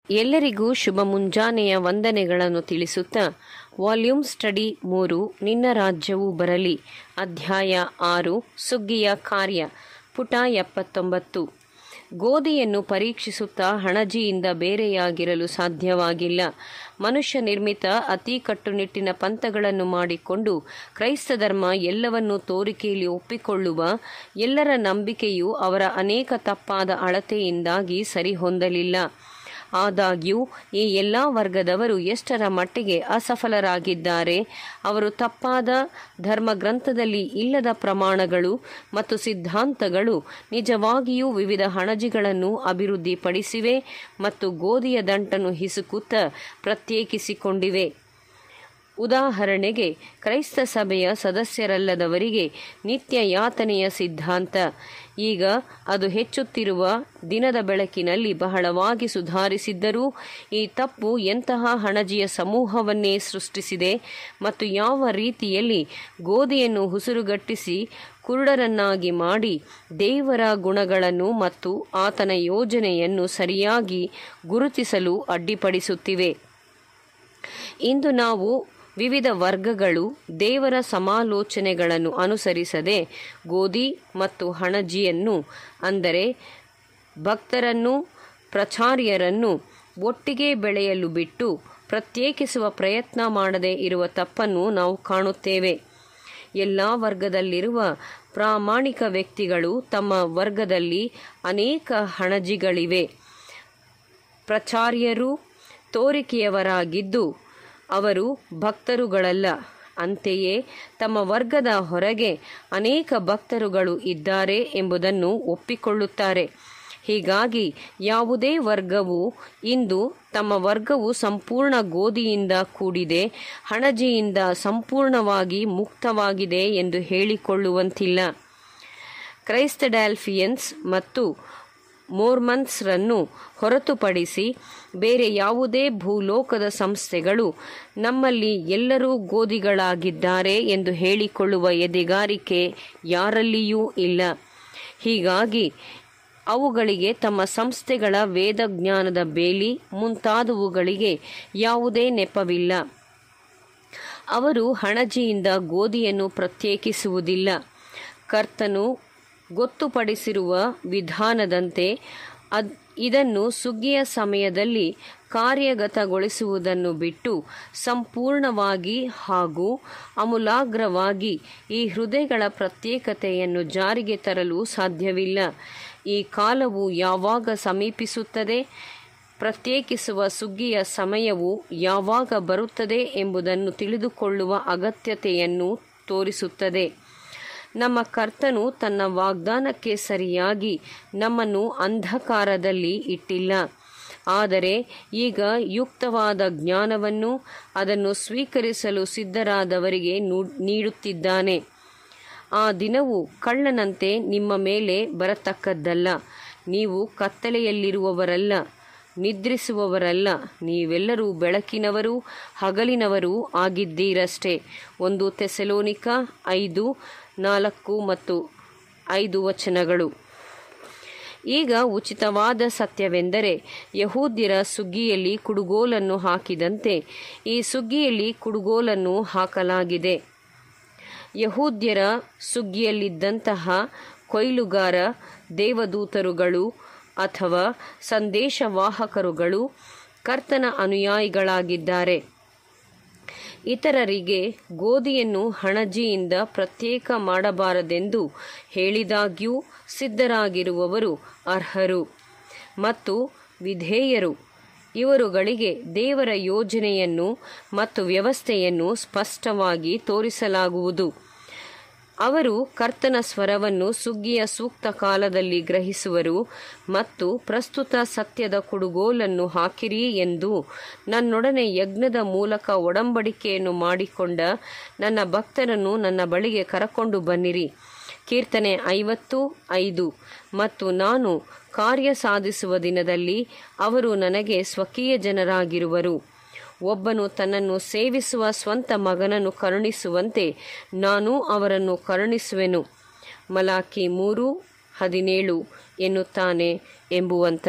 ಎಲ್ಲರಿಗೂ ಶುಭ ಮುಂಜಾನೆಯ ವಂದನೆಗಳನ್ನು ತಿಳಿಸುತ್ತಾ ವಾಲ್ಯೂಮ್ ಸ್ಟಡಿ ಮೂರು ನಿನ್ನ ರಾಜ್ಯವು ಬರಲಿ ಅಧ್ಯಾಯ ಆರು ಸುಗ್ಗಿಯ ಕಾರ್ಯ ಪುಟ ಎಪ್ಪತ್ತೊಂಬತ್ತು ಗೋಧಿಯನ್ನು ಪರೀಕ್ಷಿಸುತ್ತಾ ಹಣಜಿಯಿಂದ ಬೇರೆಯಾಗಿರಲು ಸಾಧ್ಯವಾಗಿಲ್ಲ ಮನುಷ್ಯ ನಿರ್ಮಿತ ಅತಿ ಕಟ್ಟುನಿಟ್ಟಿನ ಪಂಥಗಳನ್ನು ಮಾಡಿಕೊಂಡು ಕ್ರೈಸ್ತ ಧರ್ಮ ಎಲ್ಲವನ್ನೂ ತೋರಿಕೆಯಲ್ಲಿ ಒಪ್ಪಿಕೊಳ್ಳುವ ಎಲ್ಲರ ನಂಬಿಕೆಯು ಅವರ ಅನೇಕ ತಪ್ಪಾದ ಅಳತೆಯಿಂದಾಗಿ ಸರಿಹೊಂದಲಿಲ್ಲ ಆದಾಗ್ಯೂ ಈ ಎಲ್ಲ ವರ್ಗದವರು ಎಷ್ಟರ ಮಟ್ಟಿಗೆ ಅಸಫಲರಾಗಿದ್ದಾರೆ ಅವರು ತಪ್ಪಾದ ಧರ್ಮಗ್ರಂಥದಲ್ಲಿ ಇಲ್ಲದ ಪ್ರಮಾಣಗಳು ಮತ್ತು ಸಿದ್ಧಾಂತಗಳು ನಿಜವಾಗಿಯೂ ವಿವಿಧ ಹಣಜಿಗಳನ್ನು ಅಭಿವೃದ್ಧಿಪಡಿಸಿವೆ ಮತ್ತು ಗೋಧಿಯ ದಂಟನ್ನು ಹಿಸುಕುತ್ತ ಪ್ರತ್ಯೇಕಿಸಿಕೊಂಡಿವೆ ಉದಾಹರಣೆಗೆ ಕ್ರೈಸ್ತ ಸಭೆಯ ಸದಸ್ಯರಲ್ಲದವರಿಗೆ ನಿತ್ಯ ಯಾತನೆಯ ಸಿದ್ಧಾಂತ ಈಗ ಅದು ಹೆಚ್ಚುತ್ತಿರುವ ದಿನದ ಬೆಳಕಿನಲ್ಲಿ ಬಹಳವಾಗಿ ಸುಧಾರಿಸಿದ್ದರೂ ಈ ತಪ್ಪು ಎಂತಹ ಹಣಜಿಯ ಸಮೂಹವನ್ನೇ ಸೃಷ್ಟಿಸಿದೆ ಮತ್ತು ಯಾವ ರೀತಿಯಲ್ಲಿ ಗೋಧಿಯನ್ನು ಹುಸುರುಗಟ್ಟಿಸಿ ಕುರುಡರನ್ನಾಗಿ ಮಾಡಿ ದೇವರ ಗುಣಗಳನ್ನು ಮತ್ತು ಆತನ ಯೋಜನೆಯನ್ನು ಸರಿಯಾಗಿ ಗುರುತಿಸಲು ಅಡ್ಡಿಪಡಿಸುತ್ತಿವೆ ಇಂದು ನಾವು ವಿವಿಧ ವರ್ಗಗಳು ದೇವರ ಸಮಾಲೋಚನೆಗಳನ್ನು ಅನುಸರಿಸದೆ ಗೋಧಿ ಮತ್ತು ಹಣಜಿಯನ್ನು ಅಂದರೆ ಭಕ್ತರನ್ನು ಪ್ರಚಾರ್ಯರನ್ನು ಒಟ್ಟಿಗೆ ಬೆಳೆಯಲು ಬಿಟ್ಟು ಪ್ರತ್ಯೇಕಿಸುವ ಪ್ರಯತ್ನ ಮಾಡದೇ ಇರುವ ತಪ್ಪನ್ನು ನಾವು ಕಾಣುತ್ತೇವೆ ಎಲ್ಲ ವರ್ಗದಲ್ಲಿರುವ ಪ್ರಾಮಾಣಿಕ ವ್ಯಕ್ತಿಗಳು ತಮ್ಮ ವರ್ಗದಲ್ಲಿ ಅನೇಕ ಹಣಜಿಗಳಿವೆ ಪ್ರಚಾರ್ಯರು ತೋರಿಕೆಯವರಾಗಿದ್ದು ಅವರು ಭಕ್ತರುಗಳಲ್ಲ ಅಂತೆಯೇ ತಮ್ಮ ವರ್ಗದ ಹೊರಗೆ ಅನೇಕ ಭಕ್ತರುಗಳು ಇದ್ದಾರೆ ಎಂಬುದನ್ನು ಒಪ್ಪಿಕೊಳ್ಳುತ್ತಾರೆ ಹೀಗಾಗಿ ಯಾವುದೇ ವರ್ಗವು ಇಂದು ತಮ್ಮ ವರ್ಗವು ಸಂಪೂರ್ಣ ಗೋಧಿಯಿಂದ ಕೂಡಿದೆ ಹಣಜಿಯಿಂದ ಸಂಪೂರ್ಣವಾಗಿ ಮುಕ್ತವಾಗಿದೆ ಎಂದು ಹೇಳಿಕೊಳ್ಳುವಂತಿಲ್ಲ ಕ್ರೈಸ್ತಡ್ಯಾಲ್ಫಿಯನ್ಸ್ ಮತ್ತು ಮೋರ್ಮನ್ಸ್ರನ್ನು ಹೊರತುಪಡಿಸಿ ಬೇರೆ ಯಾವುದೇ ಭೂಲೋಕದ ಸಂಸ್ಥೆಗಳು ನಮ್ಮಲ್ಲಿ ಎಲ್ಲರೂ ಗೋಧಿಗಳಾಗಿದ್ದಾರೆ ಎಂದು ಹೇಳಿಕೊಳ್ಳುವ ಎದೆಗಾರಿಕೆ ಯಾರಲ್ಲಿಯೂ ಇಲ್ಲ ಹೀಗಾಗಿ ಅವುಗಳಿಗೆ ತಮ್ಮ ಸಂಸ್ಥೆಗಳ ವೇದಜ್ಞಾನದ ಬೇಲಿ ಮುಂತಾದವುಗಳಿಗೆ ಯಾವುದೇ ನೆಪವಿಲ್ಲ ಅವರು ಹಣಜಿಯಿಂದ ಗೋಧಿಯನ್ನು ಪ್ರತ್ಯೇಕಿಸುವುದಿಲ್ಲ ಕರ್ತನು ಗೊತ್ತುಪಡಿಸಿರುವ ವಿಧಾನದಂತೆ ಅದ್ ಇದನ್ನು ಸುಗ್ಗಿಯ ಸಮಯದಲ್ಲಿ ಕಾರ್ಯಗತಗೊಳಿಸುವುದನ್ನು ಬಿಟ್ಟು ಸಂಪೂರ್ಣವಾಗಿ ಹಾಗೂ ಅಮೂಲಾಗ್ರವಾಗಿ ಈ ಹೃದಯಗಳ ಪ್ರತ್ಯೇಕತೆಯನ್ನು ಜಾರಿಗೆ ತರಲು ಸಾಧ್ಯವಿಲ್ಲ ಈ ಕಾಲವು ಯಾವಾಗ ಸಮೀಪಿಸುತ್ತದೆ ಪ್ರತ್ಯೇಕಿಸುವ ಸುಗ್ಗಿಯ ಸಮಯವು ಯಾವಾಗ ಬರುತ್ತದೆ ಎಂಬುದನ್ನು ತಿಳಿದುಕೊಳ್ಳುವ ಅಗತ್ಯತೆಯನ್ನು ತೋರಿಸುತ್ತದೆ ನಮ್ಮ ಕರ್ತನು ತನ್ನ ವಾಗ್ದಾನಕ್ಕೆ ಸರಿಯಾಗಿ ನಮ್ಮನ್ನು ಅಂಧಕಾರದಲ್ಲಿ ಇಟ್ಟಿಲ್ಲ ಆದರೆ ಈಗ ಯುಕ್ತವಾದ ಜ್ಞಾನವನ್ನು ಅದನ್ನು ಸ್ವೀಕರಿಸಲು ಸಿದ್ಧರಾದವರಿಗೆ ನೀಡುತ್ತಿದ್ದಾನೆ ಆ ದಿನವು ಕಳ್ಳನಂತೆ ನಿಮ್ಮ ಮೇಲೆ ಬರತಕ್ಕದ್ದಲ್ಲ ನೀವು ಕತ್ತಲೆಯಲ್ಲಿರುವವರಲ್ಲ ನಿದ್ರಿಸುವವರಲ್ಲ ನೀವೆಲ್ಲರೂ ಬೆಳಕಿನವರು ಹಗಲಿನವರೂ ಆಗಿದ್ದೀರಷ್ಟೇ ಒಂದು ತೆಸೆಲೋನಿಕ ಐದು ನಾಲ್ಕು ಮತ್ತು ಐದು ವಚನಗಳು ಈಗ ಉಚಿತವಾದ ಸತ್ಯವೆಂದರೆ ಯಹೂದ್ಯರ ಸುಗ್ಗಿಯಲ್ಲಿ ಕುಡುಗೋಲನ್ನು ಹಾಕಿದಂತೆ ಈ ಸುಗ್ಗಿಯಲ್ಲಿ ಕುಡುಗೋಲನ್ನು ಹಾಕಲಾಗಿದೆ ಯಹೂದ್ಯರ ಸುಗ್ಗಿಯಲ್ಲಿದ್ದಂತಹ ಕೊಯ್ಲುಗಾರ ದೇವದೂತರುಗಳು ಅಥವಾ ಸಂದೇಶವಾಹಕರುಗಳು ಕರ್ತನ ಅನುಯಾಯಿಗಳಾಗಿದ್ದಾರೆ ಇತರರಿಗೆ ಗೋಧಿಯನ್ನು ಹಣಜಿಯಿಂದ ಪ್ರತ್ಯೇಕ ಮಾಡಬಾರದೆಂದು ಹೇಳಿದಾಗ್ಯೂ ಸಿದ್ಧರಾಗಿರುವವರು ಅರ್ಹರು ಮತ್ತು ವಿಧೇಯರು ಇವರುಗಳಿಗೆ ದೇವರ ಯೋಜನೆಯನ್ನು ಮತ್ತು ವ್ಯವಸ್ಥೆಯನ್ನು ಸ್ಪಷ್ಟವಾಗಿ ತೋರಿಸಲಾಗುವುದು ಅವರು ಕರ್ತನ ಸ್ವರವನ್ನು ಸುಗ್ಗಿಯ ಸೂಕ್ತ ಕಾಲದಲ್ಲಿ ಗ್ರಹಿಸುವರು ಮತ್ತು ಪ್ರಸ್ತುತ ಸತ್ಯದ ಕುಡುಗೋಲನ್ನು ಹಾಕಿರಿ ಎಂದು ನನ್ನೊಡನೆ ಯಜ್ಞದ ಮೂಲಕ ಒಡಂಬಡಿಕೆಯನ್ನು ಮಾಡಿಕೊಂಡ ನನ್ನ ಭಕ್ತರನ್ನು ನನ್ನ ಬಳಿಗೆ ಕರಕೊಂಡು ಬನ್ನಿರಿ ಕೀರ್ತನೆ ಐವತ್ತು ಐದು ಮತ್ತು ನಾನು ಕಾರ್ಯ ಸಾಧಿಸುವ ದಿನದಲ್ಲಿ ಅವರು ನನಗೆ ಸ್ವಕೀಯ ಜನರಾಗಿರುವರು ಒಬ್ಬನು ತನ್ನನ್ನು ಸೇವಿಸುವ ಸ್ವಂತ ಮಗನನ್ನು ಕರುಣಿಸುವಂತೆ ನಾನು ಅವರನ್ನು ಕರುಣಿಸುವೆನು ಮಲಾಕಿ ಮೂರು ಹದಿನೇಳು ಎನ್ನುತ್ತಾನೆ ಎಂಬುವಂತ